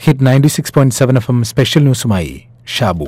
hit ninety six point seven F M special ന്യൂസുമായി ഷാബു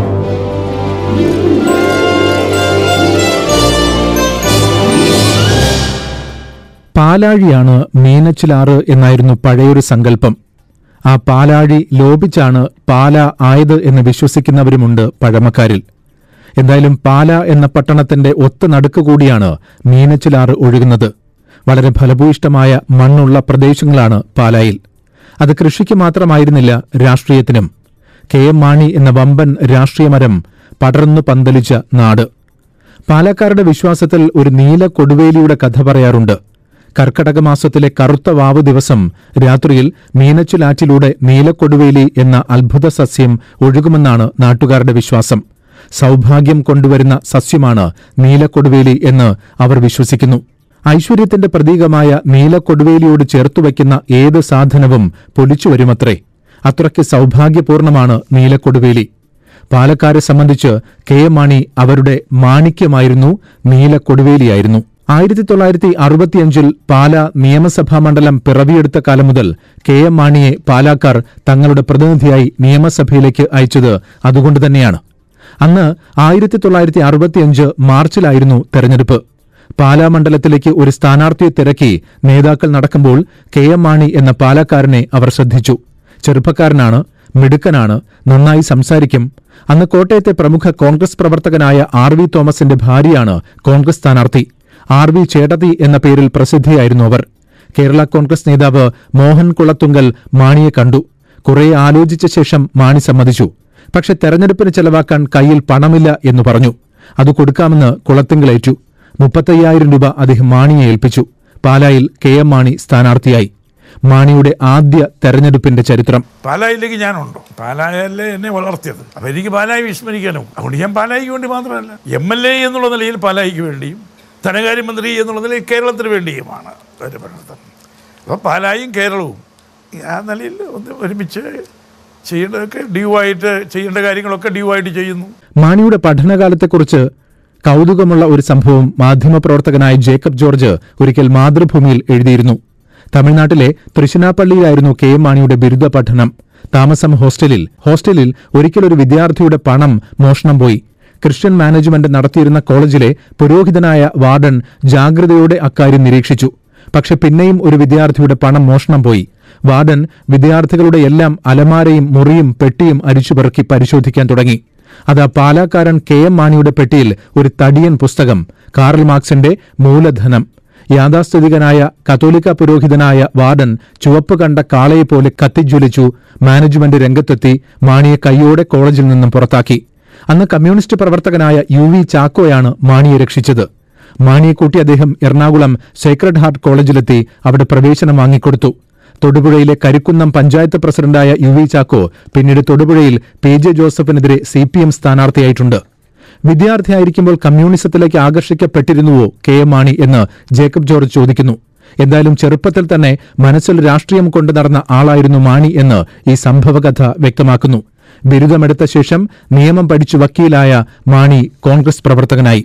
പാലാഴിയാണ് മീനച്ചിലാറ് എന്നായിരുന്നു പഴയൊരു സങ്കല്പം ആ പാലാഴി ലോപിച്ചാണ് പാല ആയത് എന്ന് വിശ്വസിക്കുന്നവരുമുണ്ട് പഴമക്കാരിൽ എന്തായാലും പാല എന്ന പട്ടണത്തിന്റെ ഒത്ത നടുക്ക് കൂടിയാണ് മീനച്ചിലാറ് ഒഴുകുന്നത് വളരെ ഫലഭൂയിഷ്ടമായ മണ്ണുള്ള പ്രദേശങ്ങളാണ് പാലായിൽ അത് കൃഷിക്ക് മാത്രമായിരുന്നില്ല രാഷ്ട്രീയത്തിനും കെ എം മാണി എന്ന വമ്പൻ രാഷ്ട്രീയമരം പടർന്നു പന്തലിച്ച നാട് പാലക്കാരുടെ വിശ്വാസത്തിൽ ഒരു നീല കൊടുവേലിയുടെ കഥ പറയാറുണ്ട് കർക്കടക മാസത്തിലെ കറുത്ത വാവ് ദിവസം രാത്രിയിൽ മീനച്ചിലാറ്റിലൂടെ നീലക്കൊടുവേലി എന്ന അത്ഭുത സസ്യം ഒഴുകുമെന്നാണ് നാട്ടുകാരുടെ വിശ്വാസം സൗഭാഗ്യം കൊണ്ടുവരുന്ന സസ്യമാണ് നീലക്കൊടുവേലി എന്ന് അവർ വിശ്വസിക്കുന്നു ഐശ്വര്യത്തിന്റെ പ്രതീകമായ നീലക്കൊടുവേലിയോട് ചേർത്തുവയ്ക്കുന്ന ഏത് സാധനവും പൊലിച്ചുവരുമത്രേ അത്രയ്ക്ക് സൗഭാഗ്യപൂർണമാണ് നീലക്കൊടുവേലി പാലക്കാരെ സംബന്ധിച്ച് കെ എം മാണി അവരുടെ മാണിക്യമായിരുന്നു നീലക്കൊടുവേലിയായിരുന്നു ആയിരത്തി തൊള്ളായിരത്തി അറുപത്തിയഞ്ചിൽ പാല നിയമസഭാ മണ്ഡലം പിറവിയെടുത്ത കാലം മുതൽ കെ എം മാണിയെ പാലാക്കാർ തങ്ങളുടെ പ്രതിനിധിയായി നിയമസഭയിലേക്ക് അയച്ചത് അതുകൊണ്ട് തന്നെയാണ് അന്ന് ആയിരത്തി തൊള്ളായിരത്തി അറുപത്തിയഞ്ച് മാർച്ചിലായിരുന്നു തെരഞ്ഞെടുപ്പ് പാലാ മണ്ഡലത്തിലേക്ക് ഒരു സ്ഥാനാർത്ഥിയെ തിരക്കി നേതാക്കൾ നടക്കുമ്പോൾ കെ എം മാണി എന്ന പാലക്കാരനെ അവർ ശ്രദ്ധിച്ചു ചെറുപ്പക്കാരനാണ് മിടുക്കനാണ് നന്നായി സംസാരിക്കും അന്ന് കോട്ടയത്തെ പ്രമുഖ കോൺഗ്രസ് പ്രവർത്തകനായ ആർ വി തോമസിന്റെ ഭാര്യയാണ് കോൺഗ്രസ് സ്ഥാനാർത്ഥി ആർ വി ചേട്ടതി എന്ന പേരിൽ പ്രസിദ്ധിയായിരുന്നു അവർ കേരള കോൺഗ്രസ് നേതാവ് മോഹൻ കുളത്തുങ്കൽ മാണിയെ കണ്ടു കുറെ ആലോചിച്ച ശേഷം മാണി സമ്മതിച്ചു പക്ഷെ തെരഞ്ഞെടുപ്പിന് ചെലവാക്കാൻ കയ്യിൽ പണമില്ല എന്ന് പറഞ്ഞു അത് കൊടുക്കാമെന്ന് കുളത്തിങ്കളേറ്റു മുപ്പത്തയ്യായിരം രൂപ അദ്ദേഹം മാണിയെ ഏൽപ്പിച്ചു പാലായിൽ കെ എം മാണി സ്ഥാനാർത്ഥിയായി മാണിയുടെ ആദ്യ തെരഞ്ഞെടുപ്പിന്റെ ചരിത്രം പാലായിലേക്ക് ഞാനുണ്ടോ പാലായല്ലേ എന്നെ വളർത്തിയത് അപ്പം എനിക്ക് പാലായി വിസ്മരിക്കാനും അതുകൊണ്ട് ഞാൻ പാലായിക്ക് വേണ്ടി മാത്രമല്ല എം എൽ എ എന്നുള്ള നിലയിൽ പാലായിക്ക് വേണ്ടിയും ധനകാര്യമന്ത്രി എന്നുള്ള നിലയിൽ കേരളത്തിന് വേണ്ടിയുമാണ് ഒരു പ്രവർത്തനം അപ്പോൾ പാലായും കേരളവും ആ നിലയിൽ ഒന്ന് ഒരുമിച്ച് ചെയ്യേണ്ടതൊക്കെ ഡ്യൂ ആയിട്ട് ചെയ്യേണ്ട കാര്യങ്ങളൊക്കെ ഡ്യൂ ആയിട്ട് ചെയ്യുന്നു മാണിയുടെ പഠനകാലത്തെക്കുറിച്ച് കൗതുകമുള്ള ഒരു സംഭവം മാധ്യമപ്രവർത്തകനായ ജേക്കബ് ജോർജ് ഒരിക്കൽ മാതൃഭൂമിയിൽ എഴുതിയിരുന്നു തമിഴ്നാട്ടിലെ തൃശ്ശിനാപ്പള്ളിയിലായിരുന്നു കെ എം മാണിയുടെ ബിരുദ പഠനം താമസം ഹോസ്റ്റലിൽ ഹോസ്റ്റലിൽ ഒരിക്കലൊരു വിദ്യാർത്ഥിയുടെ പണം മോഷണം പോയി ക്രിസ്ത്യൻ മാനേജ്മെന്റ് നടത്തിയിരുന്ന കോളേജിലെ പുരോഹിതനായ വാർഡൻ ജാഗ്രതയോടെ അക്കാര്യം നിരീക്ഷിച്ചു പക്ഷെ പിന്നെയും ഒരു വിദ്യാർത്ഥിയുടെ പണം മോഷണം പോയി വാർഡൻ വിദ്യാർത്ഥികളുടെ എല്ലാം അലമാരയും മുറിയും പെട്ടിയും അരിച്ചുപെറുക്കി പരിശോധിക്കാൻ തുടങ്ങി അത് ആ പാലാക്കാരൻ കെ എം മാണിയുടെ പെട്ടിയിൽ ഒരു തടിയൻ പുസ്തകം കാറൽ മാർക്സിന്റെ മൂലധനം യാഥാസ്ഥിതികനായ കത്തോലിക്ക പുരോഹിതനായ വാർഡൻ ചുവപ്പ് കണ്ട കാളയെപ്പോലെ കത്തിജ്വലിച്ചു മാനേജ്മെന്റ് രംഗത്തെത്തി മാണിയെ കൈയോടെ കോളേജിൽ നിന്നും പുറത്താക്കി അന്ന് കമ്മ്യൂണിസ്റ്റ് പ്രവർത്തകനായ യു വി ചാക്കോയാണ് മാണിയെ രക്ഷിച്ചത് മാണിയെ കൂട്ടി അദ്ദേഹം എറണാകുളം സേക്രഡ് ഹാർട്ട് കോളേജിലെത്തി അവിടെ പ്രവേശനം വാങ്ങിക്കൊടുത്തു തൊടുപുഴയിലെ കരിക്കുന്നം പഞ്ചായത്ത് പ്രസിഡന്റായ യു വി ചാക്കോ പിന്നീട് തൊടുപുഴയിൽ പി ജെ ജോസഫിനെതിരെ സി പി എം സ്ഥാനാർത്ഥിയായിട്ടുണ്ട് വിദ്യാർത്ഥിയായിരിക്കുമ്പോൾ കമ്മ്യൂണിസത്തിലേക്ക് ആകർഷിക്കപ്പെട്ടിരുന്നുവോ കെ എം മാണി എന്ന് ജേക്കബ് ജോർജ് ചോദിക്കുന്നു എന്തായാലും ചെറുപ്പത്തിൽ തന്നെ മനസ്സിൽ രാഷ്ട്രീയം കൊണ്ടു നടന്ന ആളായിരുന്നു മാണി എന്ന് ഈ സംഭവകഥ വ്യക്തമാക്കുന്നു ബിരുദമെടുത്ത ശേഷം നിയമം പഠിച്ചു വക്കീലായ മാണി കോൺഗ്രസ് പ്രവർത്തകനായി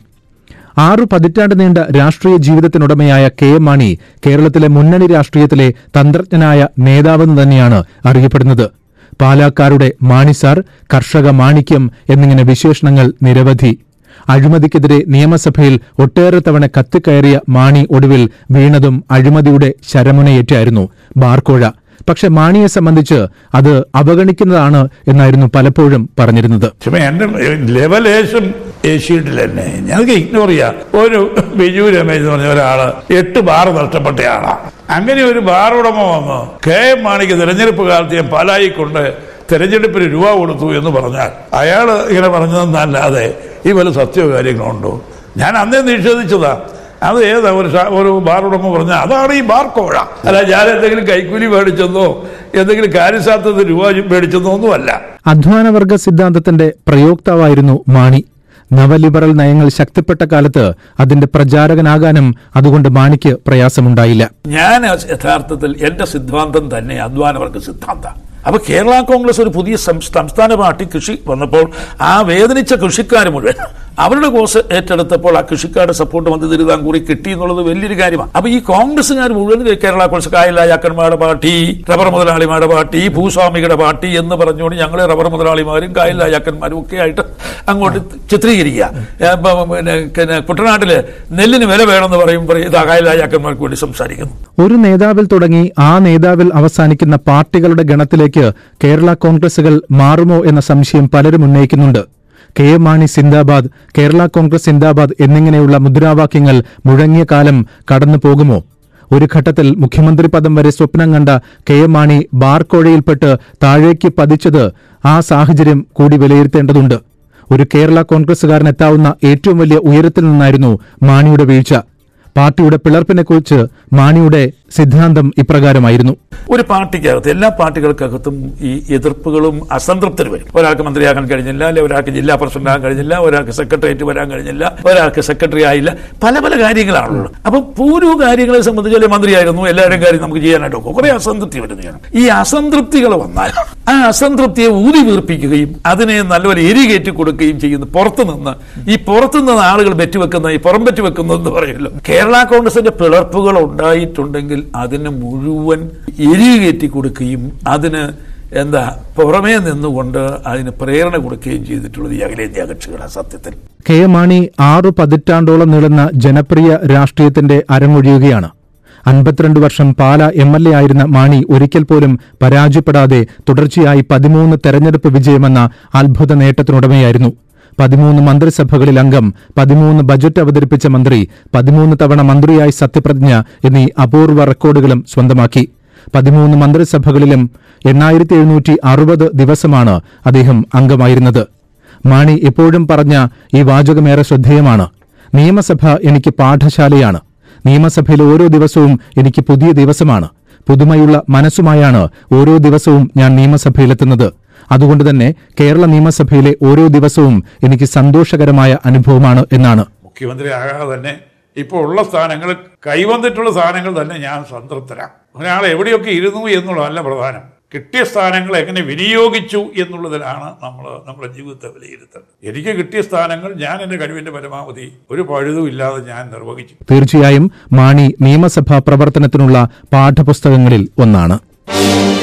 ആറു പതിറ്റാണ്ട് നീണ്ട രാഷ്ട്രീയ ജീവിതത്തിനുടമയായ കെ എം മാണി കേരളത്തിലെ മുന്നണി രാഷ്ട്രീയത്തിലെ തന്ത്രജ്ഞനായ നേതാവെന്ന് തന്നെയാണ് അറിയപ്പെടുന്നത് പാലാക്കാരുടെ മാണിസാർ കർഷക മാണിക്യം എന്നിങ്ങനെ വിശേഷണങ്ങൾ നിരവധി അഴിമതിക്കെതിരെ നിയമസഭയിൽ ഒട്ടേറെ തവണ കത്തിക്കയറിയ മാണി ഒടുവിൽ വീണതും അഴിമതിയുടെ ശരമുനയേറ്റായിരുന്നു ബാർക്കോഴ പക്ഷെ മാണിയെ സംബന്ധിച്ച് അത് അവഗണിക്കുന്നതാണ് എന്നായിരുന്നു പലപ്പോഴും പറഞ്ഞിരുന്നത് പക്ഷേ എൻ്റെ ലെവലേശം ഏഷ്യയിൽ തന്നെ ഞങ്ങൾക്ക് ഇഗ്നോർ ചെയ്യാം ഒരു ബിജു രമേശ് എന്ന് പറഞ്ഞ ഒരാള് എട്ട് ബാർ നഷ്ടപ്പെട്ട ആളാ അങ്ങനെ ഒരു ബാർ ഉടമ വന്ന് കെ എം മാണിക്ക് തെരഞ്ഞെടുപ്പ് കാലത്ത് ഞാൻ പാലായി കൊണ്ട് തെരഞ്ഞെടുപ്പിന് രൂപ കൊടുത്തു എന്ന് പറഞ്ഞാൽ അയാൾ ഇങ്ങനെ പറഞ്ഞതെന്നല്ലാതെ ഈ വല്ല സത്യോ കാര്യങ്ങളുണ്ടോ ഞാൻ അന്നേ നിഷേധിച്ചതാ അത് ഏതാ ഒരു ഷാ- ഒരു ബാർ ഉടമ പറഞ്ഞാൽ അതാണ് ഈ ബാർ കോഴ അല്ല ഞാൻ എന്തെങ്കിലും കൈക്കൂലി മേടിച്ചെന്നോ എന്തെങ്കിലും കാര്യസാധ്യത രൂപ മേടിച്ചെന്നോ ഒന്നുമല്ല അധ്വാനവർഗ സിദ്ധാന്തത്തിന്റെ പ്രയോക്താവായിരുന്നു മാണി നവലിബറൽ നയങ്ങൾ ശക്തിപ്പെട്ട കാലത്ത് അതിന്റെ പ്രചാരകനാകാനും അതുകൊണ്ട് മാണിക്ക് പ്രയാസമുണ്ടായില്ല ഞാൻ യഥാർത്ഥത്തിൽ എന്റെ സിദ്ധാന്തം തന്നെ അധ്വാനവർഗ സിദ്ധാന്തം അപ്പൊ കേരള കോൺഗ്രസ് ഒരു പുതിയ സം- സംസ്ഥാന പാർട്ടി കൃഷി വന്നപ്പോൾ ആ വേദനിച്ച കൃഷിക്കാർ മുഴുവൻ അവരുടെ കോഴ്സ് ഏറ്റെടുത്തപ്പോൾ ആ കൃഷിക്കാരുടെ സപ്പോർട്ട് മധ്യ തിരുവിതാംകൂറി കിട്ടി എന്നുള്ളത് വലിയൊരു കാര്യമാണ് അപ്പൊ ഈ കോൺഗ്രസ്സുകാർ മുഴുവൻ കേരള കോൺഗ്രസ് കായലായാക്കന്മാരുടെ പാർട്ടി റബ്ബർ മുതലാളിമാരുടെ പാർട്ടി ഭൂസ്വാമികളുടെ പാർട്ടി എന്ന് പറഞ്ഞുകൊണ്ട് ഞങ്ങൾ റബ്ബർ മുതലാളിമാരും കായലായാക്കന്മാരും ഒക്കെ ആയിട്ട് അങ്ങോട്ട് ചിത്രീകരിക്കുക ഏ, ബ- ബ- പിന്നെ പിന്നെ കുട്ടനാട്ടില് നെല്ലിന് വില വേണമെന്ന് പറയുമ്പോൾ ഇത് കായലായാക്കന്മാർക്ക് വേണ്ടി സംസാരിക്കുന്നു ഒരു നേതാവിൽ തുടങ്ങി ആ നേതാവിൽ അവസാനിക്കുന്ന പാർട്ടികളുടെ ഗണത്തിലേക്ക് കേരള കോൺഗ്രസുകൾ മാറുമോ എന്ന സംശയം പലരും ഉന്നയിക്കുന്നുണ്ട് കെ എം മാണി സിന്ദാബാദ് കേരള കോൺഗ്രസ് സിന്ദാബാദ് എന്നിങ്ങനെയുള്ള മുദ്രാവാക്യങ്ങൾ മുഴങ്ങിയ കാലം കടന്നു പോകുമോ ഒരു ഘട്ടത്തിൽ മുഖ്യമന്ത്രി പദം വരെ സ്വപ്നം കണ്ട കെ എം മാണി ബാർക്കോഴയിൽപ്പെട്ട് താഴേക്ക് പതിച്ചത് ആ സാഹചര്യം കൂടി വിലയിരുത്തേണ്ടതുണ്ട് ഒരു കേരള കോൺഗ്രസുകാരൻ എത്താവുന്ന ഏറ്റവും വലിയ ഉയരത്തിൽ നിന്നായിരുന്നു മാണിയുടെ വീഴ്ച പാർട്ടിയുടെ പിളർപ്പിനെക്കുറിച്ച് മാണിയുടെ സിദ്ധാന്തം ഇപ്രകാരമായിരുന്നു ഒരു പാർട്ടിക്കകത്ത് എല്ലാ പാർട്ടികൾക്കകത്തും ഈ എതിർപ്പുകളും അസംതൃപ്തരും വരും ഒരാൾക്ക് മന്ത്രിയാകാൻ കഴിഞ്ഞില്ല അല്ലെ ഒരാൾക്ക് ജില്ലാ പ്രസിഡന്റ് ആകാൻ കഴിഞ്ഞില്ല ഒരാൾക്ക് സെക്രട്ടേറിയറ്റ് വരാൻ കഴിഞ്ഞില്ല ഒരാൾക്ക് സെക്രട്ടറി ആയില്ല പല പല കാര്യങ്ങളാണുള്ളത് അപ്പൊ പൂർവ്വ കാര്യങ്ങളെ സംബന്ധിച്ച് അല്ലെ മന്ത്രിയായിരുന്നു എല്ലാവരും കാര്യം നമുക്ക് ചെയ്യാനായിട്ട് നോക്കും കുറെ അസംതൃപ്തി വരുന്നതാണ് ഈ അസംതൃപ്തികൾ വന്നാൽ ആ അസംതൃപ്തിയെ ഊതി വീർപ്പിക്കുകയും അതിനെ നല്ലപോലെ എരികേറ്റി കൊടുക്കുകയും ചെയ്യുന്നു പുറത്തു നിന്ന് ഈ പുറത്തു നിന്ന് ആളുകൾ വെറ്റുവെക്കുന്ന ഈ പുറം വെറ്റുവെക്കുന്നത് എന്ന് പറയുമല്ലോ കേരള കോൺഗ്രസിന്റെ പിളർപ്പുകൾ ഉണ്ടായിട്ടുണ്ടെങ്കിൽ അതിന് മുഴുവൻ എരികേറ്റി കൊടുക്കുകയും അതിന് എന്താ പുറമേ നിന്നുകൊണ്ട് അതിന് പ്രേരണ കൊടുക്കുകയും ചെയ്തിട്ടുള്ളത് ഈ അഖിലേന്ത്യാ കക്ഷികളാണ് സത്യത്തിൽ കെ എം മാണി ആറു പതിറ്റാണ്ടോളം നീളുന്ന ജനപ്രിയ രാഷ്ട്രീയത്തിന്റെ അരങ്ങൊഴിയുകയാണ് അൻപത്തിരണ്ട് വർഷം പാല എം എൽ എ ആയിരുന്ന മാണി ഒരിക്കൽ പോലും പരാജയപ്പെടാതെ തുടർച്ചയായി പതിമൂന്ന് തെരഞ്ഞെടുപ്പ് വിജയമെന്ന അത്ഭുത നേട്ടത്തിനുടമയായിരുന്നു പതിമൂന്ന് മന്ത്രിസഭകളിൽ അംഗം പതിമൂന്ന് ബജറ്റ് അവതരിപ്പിച്ച മന്ത്രി പതിമൂന്ന് തവണ മന്ത്രിയായി സത്യപ്രതിജ്ഞ എന്നീ അപൂർവ റെക്കോർഡുകളും സ്വന്തമാക്കി പതിമൂന്ന് മന്ത്രിസഭകളിലും എണ്ണായിരത്തി എഴുന്നൂറ്റി അറുപത് ദിവസമാണ് അദ്ദേഹം അംഗമായിരുന്നത് മാണി എപ്പോഴും പറഞ്ഞ ഈ വാചകമേറെ ശ്രദ്ധേയമാണ് നിയമസഭ എനിക്ക് പാഠശാലയാണ് നിയമസഭയിലെ ഓരോ ദിവസവും എനിക്ക് പുതിയ ദിവസമാണ് പുതുമയുള്ള മനസ്സുമായാണ് ഓരോ ദിവസവും ഞാൻ നിയമസഭയിലെത്തുന്നത് അതുകൊണ്ട് തന്നെ കേരള നിയമസഭയിലെ ഓരോ ദിവസവും എനിക്ക് സന്തോഷകരമായ അനുഭവമാണ് എന്നാണ് മുഖ്യമന്ത്രി ആകാതെ തന്നെ ഇപ്പോൾ ഉള്ള സ്ഥാനങ്ങൾ കൈവന്നിട്ടുള്ള സ്ഥാനങ്ങൾ തന്നെ ഞാൻ സംതൃപ്തരാണ് ഒരാൾ എവിടെയൊക്കെ ഇരുന്നു എന്നുള്ളതല്ല പ്രധാനം കിട്ടിയ സ്ഥാനങ്ങൾ എങ്ങനെ വിനിയോഗിച്ചു എന്നുള്ളതിലാണ് നമ്മൾ നമ്മുടെ ജീവിതത്തെ വിലയിരുത്തുന്നത് എനിക്ക് കിട്ടിയ സ്ഥാനങ്ങൾ ഞാൻ എൻ്റെ കഴിവിൻ്റെ പരമാവധി ഒരു പഴുതും ഇല്ലാതെ ഞാൻ നിർവഹിച്ചു തീർച്ചയായും മാണി നിയമസഭാ പ്രവർത്തനത്തിനുള്ള പാഠപുസ്തകങ്ങളിൽ ഒന്നാണ്